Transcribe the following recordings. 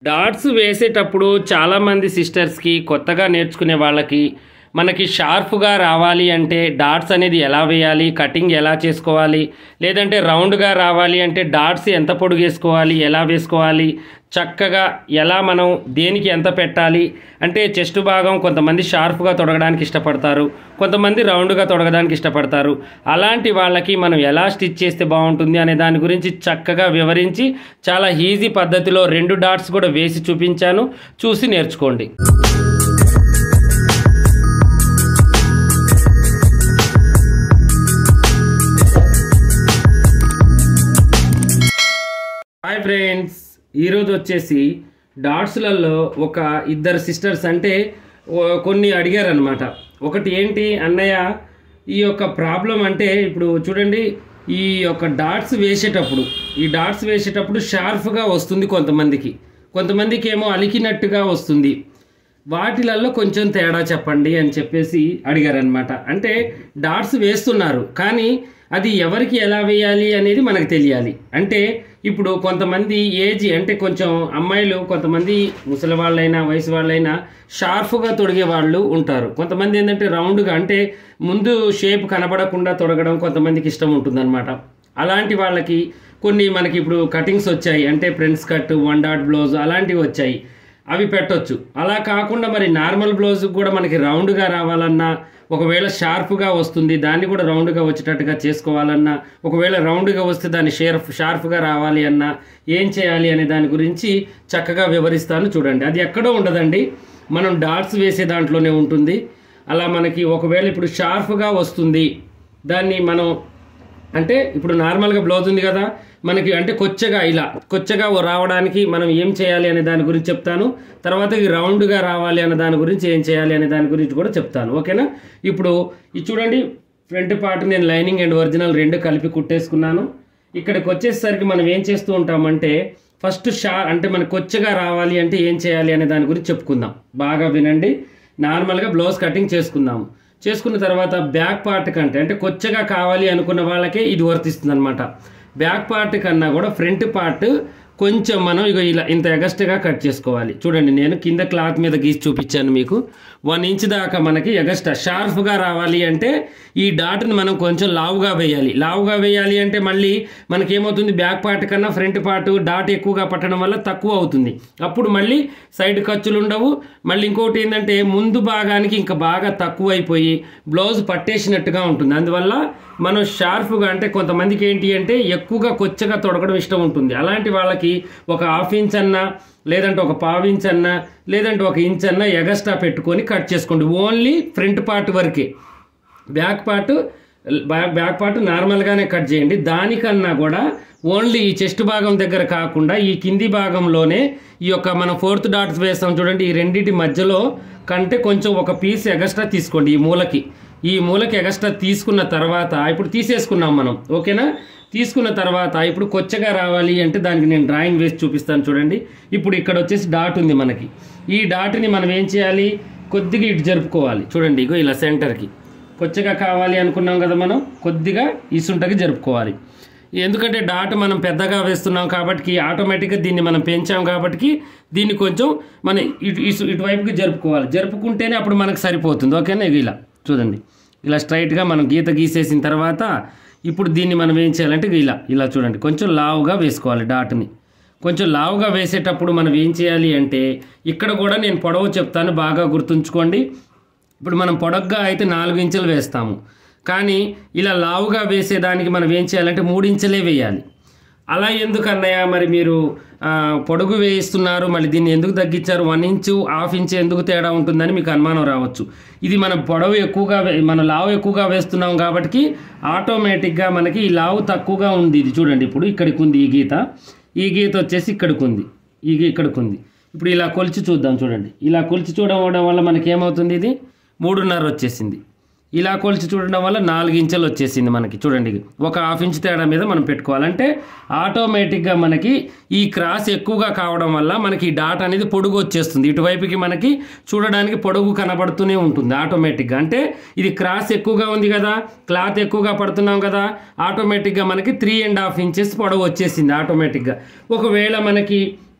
dots వేసేటప్పుడు చాలామంది సిస్టర్స్కి కొత్తగా నేర్చుకునే వాళ్ళకి మనకి షార్ప్గా రావాలి అంటే డాట్స్ అనేది ఎలా వేయాలి కటింగ్ ఎలా చేసుకోవాలి లేదంటే రౌండ్గా రావాలి అంటే డాట్స్ ఎంత పొడుగు వేసుకోవాలి ఎలా వేసుకోవాలి చక్కగా ఎలా మనం దేనికి ఎంత పెట్టాలి అంటే చెస్ట్ భాగం కొంతమంది షార్ప్గా తొడగడానికి ఇష్టపడతారు కొంతమంది రౌండ్గా తొడగడానికి ఇష్టపడతారు అలాంటి వాళ్ళకి మనం ఎలా స్టిచ్ చేస్తే బాగుంటుంది అనే దాని గురించి చక్కగా వివరించి చాలా ఈజీ పద్ధతిలో రెండు డాట్స్ కూడా వేసి చూపించాను చూసి నేర్చుకోండి హాయ్ ఫ్రెండ్స్ ఈరోజు వచ్చేసి డాట్స్లలో ఒక ఇద్దరు సిస్టర్స్ అంటే ఓ- కొన్ని అడిగారు అనమాట ఒకటి ఏంటి అన్నయ్య ఈ యొక్క ప్రాబ్లం అంటే ఇప్పుడు చూడండి ఈ యొక్క డాట్స్ వేసేటప్పుడు ఈ డాట్స్ వేసేటప్పుడు షార్ప్గా వస్తుంది కొంతమందికి కొంతమందికి ఏమో అలికినట్టుగా వస్తుంది వాటిలలో కొంచెం తేడా చెప్పండి అని చెప్పేసి అడిగారనమాట అంటే డాట్స్ వేస్తున్నారు కానీ అది ఎవరికి ఎలా వేయాలి అనేది మనకు తెలియాలి అంటే ఇప్పుడు కొంతమంది ఏజ్ అంటే కొంచెం అమ్మాయిలు కొంతమంది ముసలి వాళ్ళైనా వయసు వాళ్ళైనా షార్ప్గా తొడిగే వాళ్ళు ఉంటారు కొంతమంది ఏంటంటే రౌండ్గా అంటే ముందు షేప్ కనబడకుండా తొడగడం కొంతమందికి ఇష్టం ఉంటుందన్నమాట అలాంటి వాళ్ళకి కొన్ని మనకి ఇప్పుడు కటింగ్స్ వచ్చాయి అంటే prince cut one dot blouse అలాంటివి వచ్చాయి అవి పెట్టొచ్చు అలా కాకుండా మరి నార్మల్ బ్లౌజ్ కూడా మనకి రౌండ్గా రావాలన్నా ఒకవేళ షార్ప్గా వస్తుంది దాన్ని కూడా రౌండ్గా వచ్చేటట్టుగా చేసుకోవాలన్నా ఒకవేళ రౌండ్గా వస్తే దాన్ని షేర్ఫ్ షార్ప్గా రావాలి అన్నా ఏం చేయాలి అనే దాని గురించి చక్కగా వివరిస్తాను చూడండి అది ఎక్కడో ఉండదండి మనం డాట్స్ వేసే దాంట్లోనే ఉంటుంది అలా మనకి ఒకవేళ ఇప్పుడు షార్ప్గా వస్తుంది దాన్ని మనం అంటే ఇప్పుడు నార్మల్గా బ్లౌజ్ ఉంది కదా మనకి అంటే కొచ్చగా ఇలా కొచ్చగా రావడానికి మనం ఏం చేయాలి అనే దాని గురించి చెప్తాను తర్వాత ఈ రౌండ్గా రావాలి అనే దాని గురించి ఏం చేయాలి అనే దాని గురించి కూడా చెప్తాను ఓకేనా ఇప్పుడు ఇది చూడండి ఫ్రంట్ పార్ట్ నేను లైనింగ్ అండ్ ఒరిజినల్ రెండు కలిపి కుట్టేసుకున్నాను ఇక్కడికి వచ్చేసరికి మనం ఏం చేస్తూ ఉంటామంటే ఫస్ట్ షా అంటే మనకు కొచ్చగా రావాలి అంటే ఏం చేయాలి అనే దాని గురించి చెప్పుకుందాం బాగా వినండి నార్మల్గా బ్లౌజ్ కటింగ్ చేసుకుందాము చేసుకున్న తర్వాత బ్యాక్ పార్ట్ కంటే అంటే కొచ్చగా కావాలి అనుకున్న వాళ్ళకే ఇది వర్తిస్తుంది అనమాట బ్యాక్ పార్ట్ కన్నా కూడా ఫ్రంట్ పార్ట్ కొంచెం మనం ఇక ఇలా ఇంత ఎగస్ట్గా కట్ చేసుకోవాలి చూడండి నేను కింద క్లాత్ మీద గీసి చూపించాను మీకు వన్ ఇంచ్ దాకా మనకి ఎగస్ట్రా షార్ప్గా రావాలి అంటే ఈ డాట్ని మనం కొంచెం లావుగా వేయాలి లావుగా వేయాలి అంటే మళ్ళీ మనకేమవుతుంది బ్యాక్ పార్ట్ కన్నా ఫ్రంట్ పార్ట్ డాట్ ఎక్కువగా పట్టడం వల్ల తక్కువ అవుతుంది అప్పుడు మళ్ళీ సైడ్ ఖర్చులు ఉండవు మళ్ళీ ఇంకోటి ఏంటంటే ముందు భాగానికి ఇంకా బాగా తక్కువ అయిపోయి బ్లౌజ్ పట్టేసినట్టుగా ఉంటుంది అందువల్ల మనం షార్ప్గా అంటే కొంతమందికి ఏంటి అంటే ఎక్కువగా కొచ్చగా తొడగడం ఇష్టం ఉంటుంది అలాంటి వాళ్ళకి ఒక హాఫ్ ఇంచ్ అన్నా లేదంటే ఒక పావు ఇంచ్ అన్నా లేదంటే ఒక ఇంచ్ అన్నా ఎగస్ట్రా పెట్టుకొని కట్ చేసుకోండి ఓన్లీ ఫ్రంట్ పార్ట్ వరకే back part back back part నార్మల్గానే కట్ చేయండి దానికన్నా కూడా ఓన్లీ ఈ చెస్ట్ భాగం దగ్గర కాకుండా ఈ కింది భాగంలోనే ఈ యొక్క మనం ఫోర్త్ డాట్స్ వేస్తాం చూడండి ఈ రెండింటి మధ్యలో కంటే కొంచెం ఒక పీస్ ఎగస్ట్రా తీసుకోండి ఈ మూలకి ఈ మూలకి ఎగస్ట్రా తీసుకున్న తర్వాత ఇప్పుడు తీసేసుకున్నాం మనం ఓకేనా తీసుకున్న తర్వాత ఇప్పుడు కొచ్చగా రావాలి అంటే దానికి నేను డ్రాయింగ్ వేసి చూపిస్తాను చూడండి ఇప్పుడు ఇక్కడ వచ్చేసి డాట్ ఉంది మనకి ఈ డాట్ని మనం ఏం చేయాలి కొద్దిగా ఇటు జరుపుకోవాలి చూడండి ఇగో ఇలా సెంటర్కి కొచ్చగా కావాలి అనుకున్నాం కదా మనం కొద్దిగా ఇసుంటకి జరుపుకోవాలి ఎందుకంటే డాట్ మనం పెద్దగా వేస్తున్నాం కాబట్టి ఆటోమేటిక్గా దీన్ని మనం పెంచాం కాబట్టి దీన్ని కొంచెం మనం ఇటు ఇసు ఇటువైపుకి జరుపుకోవాలి జరుపుకుంటేనే అప్పుడు మనకు సరిపోతుంది ఓకేనా ఇగో ఇలా చూడండి ఇలా స్ట్రైట్గా మనం గీత గీసేసిన తర్వాత ఇప్పుడు దీన్ని మనం ఏం చేయాలంటే ఇగో ఇలా ఇలా చూడండి కొంచెం లావుగా వేసుకోవాలి డాట్ని కొంచెం లావుగా వేసేటప్పుడు మనం ఏం చేయాలి అంటే ఇక్కడ కూడా నేను పొడవు చెప్తాను బాగా గుర్తుంచుకోండి ఇప్పుడు మనం పొడగ్గా అయితే నాలుగు ఇంచులు వేస్తాము కానీ ఇలా లావుగా వేసేదానికి మనం ఏం చేయాలంటే మూడు ఇంచులే వేయాలి అలా ఎందుకు అన్నయ్య మరి మీరు ఆ, పొడుగు వేయిస్తున్నారు మళ్ళీ దీన్ని ఎందుకు తగ్గించారు వన్ ఇంచు హాఫ్ ఇంచ్ ఎందుకు తేడా ఉంటుందని మీకు అనుమానం రావచ్చు ఇది మనం పొడవు ఎక్కువగా వే- మనం లావు ఎక్కువగా వేస్తున్నాం కాబట్టి ఆటోమేటిక్గా మనకి ఈ లావు తక్కువగా ఉంది ఇది చూడండి ఇప్పుడు ఇక్కడికి ఉంది ఈ గీత ఈ గీత వచ్చేసి ఇక్కడికి ఉంది ఈ గీ- ఇక్కడికి ఉంది ఇప్పుడు ఇలా కొలిచి చూద్దాం చూడండి ఇలా కొలిచి చూడడం వల్ల మనకి ఏమవుతుంది ఇది మూడున్నర వచ్చేసింది ఇలా కొలిచి చూడడం వల్ల నాలుగు ఇంచులు వచ్చేసింది మనకి చూడండి ఒక హాఫ్ ఇంచ్ తేడా మీద మనం పెట్టుకోవాలంటే ఆటోమేటిక్గా మనకి ఈ క్రాస్ ఎక్కువగా కావడం వల్ల మనకి ఈ డాట్ అనేది పొడుగు వచ్చేస్తుంది ఇటువైపుకి మనకి చూడడానికి పొడుగు కనబడుతూనే ఉంటుంది ఆటోమేటిక్గా అంటే ఇది క్రాస్ ఎక్కువగా ఉంది కదా క్లాత్ ఎక్కువగా పడుతున్నాం కదా ఆటోమేటిక్గా మనకి త్రీ అండ్ హాఫ్ ఇంచెస్ పొడవు వచ్చేసింది ఆటోమేటిక్గా ఒకవేళ మనకి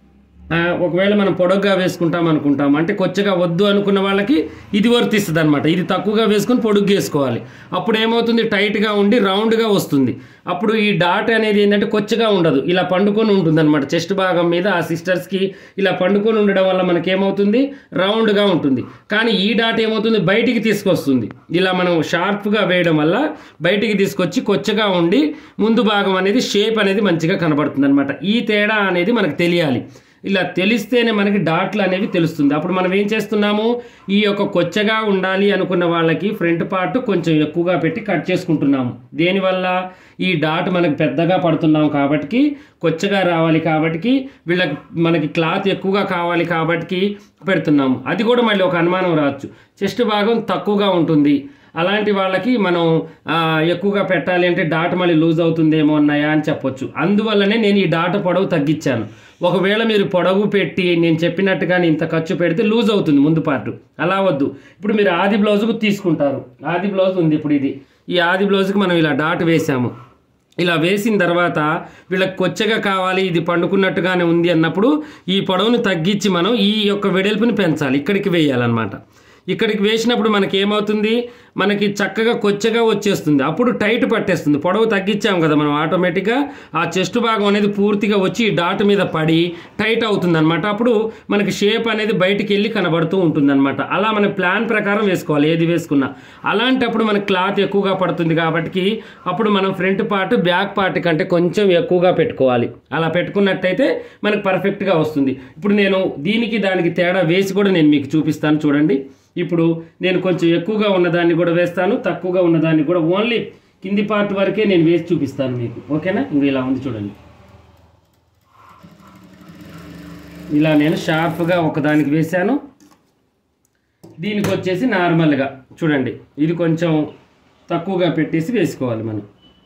ఆ, ఒకవేళ మనం పొడవుగా వేసుకుంటాం అనుకుంటాం అంటే కొచ్చగా వద్దు అనుకున్న వాళ్ళకి ఇది వర్తిస్తుంది అనమాట ఇది తక్కువగా వేసుకొని పొడుగ్గా వేసుకోవాలి అప్పుడు ఏమవుతుంది టైట్గా ఉండి రౌండ్గా వస్తుంది అప్పుడు ఈ డాట్ అనేది ఏంటంటే కొచ్చగా ఉండదు ఇలా పండుకొని ఉంటుంది అనమాట చెస్ట్ భాగం మీద ఆ సిస్టర్స్కి ఇలా పండుకొని ఉండడం వల్ల మనకి ఏమవుతుంది రౌండ్గా ఉంటుంది కానీ ఈ డాట్ ఏమవుతుంది బయటికి తీసుకొస్తుంది ఇలా మనం షార్ప్గా వేయడం వల్ల బయటికి తీసుకొచ్చి కొచ్చగా ఉండి ముందు భాగం అనేది షేప్ అనేది మంచిగా కనబడుతుంది అనమాట ఈ తేడా అనేది మనకు తెలియాలి ఇలా తెలిస్తేనే మనకి డాట్లు అనేవి తెలుస్తుంది అప్పుడు మనం ఏం చేస్తున్నాము ఈ యొక్క కొచ్చగా ఉండాలి అనుకున్న వాళ్ళకి ఫ్రంట్ పార్ట్ కొంచెం ఎక్కువగా పెట్టి కట్ చేసుకుంటున్నాము దేనివల్ల ఈ డాట్ మనకి పెద్దగా పడుతున్నాం కాబట్టి కొచ్చగా రావాలి కాబట్టి వీళ్ళకి మనకి క్లాత్ ఎక్కువగా కావాలి కాబట్టి పెడుతున్నాము అది కూడా మళ్ళీ ఒక అనుమానం రావచ్చు చెస్ట్ భాగం తక్కువగా ఉంటుంది అలాంటి వాళ్ళకి మనం ఆ, ఎక్కువగా పెట్టాలి అంటే డాట్ మళ్ళీ లూజ్ అవుతుందేమో అన్నాయా అని చెప్పొచ్చు అందువల్లనే నేను ఈ డాట్ పొడవు తగ్గించాను ఒకవేళ మీరు పొడవు పెట్టి నేను చెప్పినట్టుగానే ఇంత ఖర్చు పెడితే లూజ్ అవుతుంది ముందు పార్ట్ అలా వద్దు ఇప్పుడు మీరు ఆది బ్లౌజ్కు తీసుకుంటారు ఆది బ్లౌజ్ ఉంది ఇప్పుడు ఇది ఈ ఆది బ్లౌజ్కి మనం ఇలా డాట్ వేసాము ఇలా వేసిన తర్వాత వీళ్ళకి కొచ్చగా కావాలి ఇది పండుకున్నట్టుగానే ఉంది అన్నప్పుడు ఈ పొడవును తగ్గించి మనం ఈ యొక్క వెడల్పుని పెంచాలి ఇక్కడికి వేయాలన్నమాట ఇక్కడికి వేసినప్పుడు మనకి ఏమవుతుంది మనకి చక్కగా కొచ్చగా వచ్చేస్తుంది అప్పుడు టైట్ పట్టేస్తుంది పొడవు తగ్గించాం కదా మనం ఆటోమేటిక్గా ఆ చెస్ట్ భాగం అనేది పూర్తిగా వచ్చి ఈ డాట్ మీద పడి టైట్ అవుతుంది అనమాట అప్పుడు మనకి షేప్ అనేది బయటికి వెళ్ళి కనబడుతూ ఉంటుంది అనమాట అలా మన ప్లాన్ ప్రకారం వేసుకోవాలి ఏది వేసుకున్నా అలాంటప్పుడు మనకి క్లాత్ ఎక్కువగా పడుతుంది కాబట్టి అప్పుడు మనం ఫ్రంట్ పార్ట్ బ్యాక్ పార్ట్ కంటే కొంచెం ఎక్కువగా పెట్టుకోవాలి అలా పెట్టుకున్నట్టయితే మనకు పర్ఫెక్ట్గా వస్తుంది ఇప్పుడు నేను దీనికి దానికి తేడా వేసి కూడా నేను మీకు చూపిస్తాను చూడండి ఇప్పుడు నేను కొంచెం ఎక్కువగా ఉన్నదాన్ని కూడా వేస్తాను తక్కువగా ఉన్నదాన్ని కూడా ఓన్లీ కింది పార్ట్ వరకే నేను వేసి చూపిస్తాను మీకు ఓకేనా ఇంక ఇలా ఉంది చూడండి ఇలా నేను షార్ప్గా ఒకదానికి వేశాను దీనికి వచ్చేసి నార్మల్గా చూడండి ఇది కొంచెం తక్కువగా పెట్టేసి వేసుకోవాలి మనం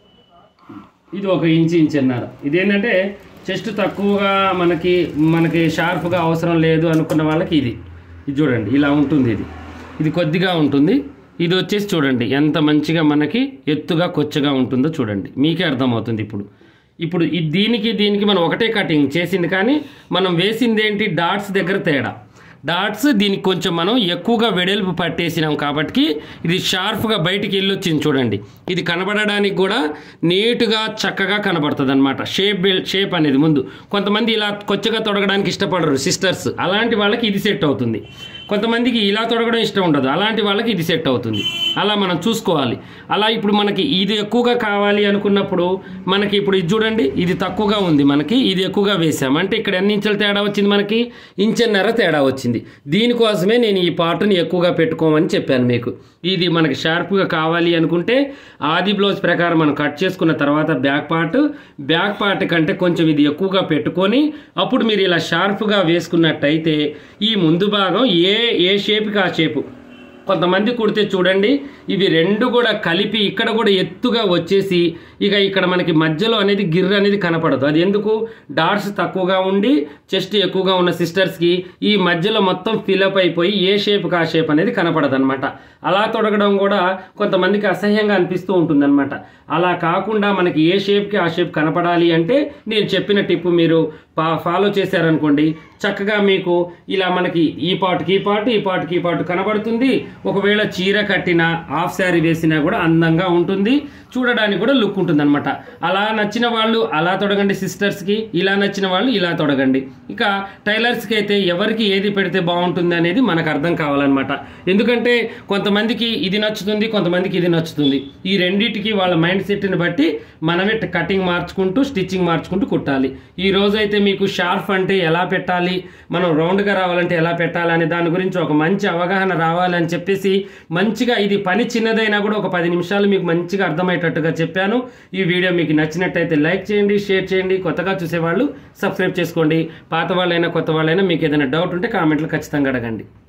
ఇది ఒక ఇంచు ఇంచున్నర ఇదేంటంటే చెస్ట్ తక్కువగా మనకి మనకి షార్ప్గా అవసరం లేదు అనుకున్న వాళ్ళకి ఇది ఇది చూడండి ఇలా ఉంటుంది ఇది ఇది కొద్దిగా ఉంటుంది ఇది వచ్చేసి చూడండి ఎంత మంచిగా మనకి ఎత్తుగా కొచ్చగా ఉంటుందో చూడండి మీకే అర్థమవుతుంది ఇప్పుడు ఇప్పుడు ఈ దీనికి దీనికి మనం ఒకటే కటింగ్ చేసింది కానీ మనం వేసింది ఏంటి డాట్స్ దగ్గర తేడా డాట్స్ దీనికి కొంచెం మనం ఎక్కువగా వెడల్పు పట్టేసినాం కాబట్టి ఇది షార్ప్గా బయటికి వెళ్ళొచ్చింది చూడండి ఇది కనబడడానికి కూడా నీట్గా చక్కగా కనబడుతుంది అనమాట షేప్ షేప్ అనేది ముందు కొంతమంది ఇలా కొచ్చగా తొడగడానికి ఇష్టపడరు సిస్టర్స్ అలాంటి వాళ్ళకి ఇది సెట్ అవుతుంది కొంతమందికి ఇలా తొడగడం ఇష్టం ఉండదు అలాంటి వాళ్ళకి ఇది సెట్ అవుతుంది అలా మనం చూసుకోవాలి అలా ఇప్పుడు మనకి ఇది ఎక్కువగా కావాలి అనుకున్నప్పుడు మనకి ఇప్పుడు ఇది చూడండి ఇది తక్కువగా ఉంది మనకి ఇది ఎక్కువగా వేసాం అంటే ఇక్కడ ఎన్ని ఇంచుల తేడా వచ్చింది మనకి ఇంచెన్నర తేడా వచ్చింది దీనికోసమే నేను ఈ పార్ట్ని ఎక్కువగా పెట్టుకోమని చెప్పాను మీకు ఇది మనకి షార్ప్గా కావాలి అనుకుంటే ఆది బ్లౌజ్ ప్రకారం మనం కట్ చేసుకున్న తర్వాత బ్యాక్ పార్ట్ బ్యాక్ పార్ట్ కంటే కొంచెం ఇది ఎక్కువగా పెట్టుకొని అప్పుడు మీరు ఇలా షార్ప్గా వేసుకున్నట్టయితే ఈ ముందు భాగం ఏ ఏ షేప్కి ఆ షేపు కొంతమంది కుడితే చూడండి ఇవి రెండు కూడా కలిపి ఇక్కడ కూడా ఎత్తుగా వచ్చేసి ఇక ఇక్కడ మనకి మధ్యలో అనేది గిర్ర అనేది కనపడదు అది ఎందుకు డాట్స్ తక్కువగా ఉండి చెస్ట్ ఎక్కువగా ఉన్న సిస్టర్స్కి ఈ మధ్యలో మొత్తం ఫిలప్ అయిపోయి ఏ షేప్కి ఆ షేప్ అనేది కనపడదు అనమాట అలా తొడగడం కూడా కొంతమందికి అసహ్యంగా అనిపిస్తూ ఉంటుందన్నమాట అలా కాకుండా మనకి ఏ షేప్కి ఆ షేప్ కనపడాలి అంటే నేను చెప్పిన టిప్ మీరు పా ఫాలో చేశారనుకోండి చక్కగా మీకు ఇలా మనకి ఈ పాటుకి ఈ పాటు ఈ పాటుకి ఈ పాటు కనబడుతుంది ఒకవేళ చీర కట్టినా హాఫ్ శారీ వేసినా కూడా అందంగా ఉంటుంది చూడడానికి కూడా లుక్ ఉంటుంది అనమాట అలా నచ్చిన వాళ్ళు అలా తొడగండి సిస్టర్స్కి ఇలా నచ్చిన వాళ్ళు ఇలా తొడగండి ఇక టైలర్స్కి అయితే ఎవరికి ఏది పెడితే బాగుంటుంది అనేది మనకు అర్థం కావాలన్నమాట ఎందుకంటే కొంతమందికి ఇది నచ్చుతుంది కొంతమందికి ఇది నచ్చుతుంది ఈ రెండింటికి వాళ్ళ మైండ్ సెట్ని బట్టి మనమే కటింగ్ మార్చుకుంటూ స్టిచ్చింగ్ మార్చుకుంటూ కుట్టాలి ఈ రోజు అయితే మీకు షార్ప్ అంటే ఎలా పెట్టాలి మనం రౌండ్గా రావాలంటే ఎలా పెట్టాలి అనే దాని గురించి ఒక మంచి అవగాహన రావాలని చెప్పేసి మంచిగా ఇది పని చిన్నదైనా కూడా ఒక పది నిమిషాలు మీకు మంచిగా అర్థమయ్యేటట్టుగా చెప్పాను ఈ వీడియో మీకు నచ్చినట్టయితే లైక్ చేయండి షేర్ చేయండి కొత్తగా చూసేవాళ్ళు సబ్స్క్రైబ్ చేసుకోండి పాత వాళ్ళైనా కొత్త వాళ్ళైనా మీకు ఏదైనా డౌట్ ఉంటే కామెంట్లో ఖచ్చితంగా అడగండి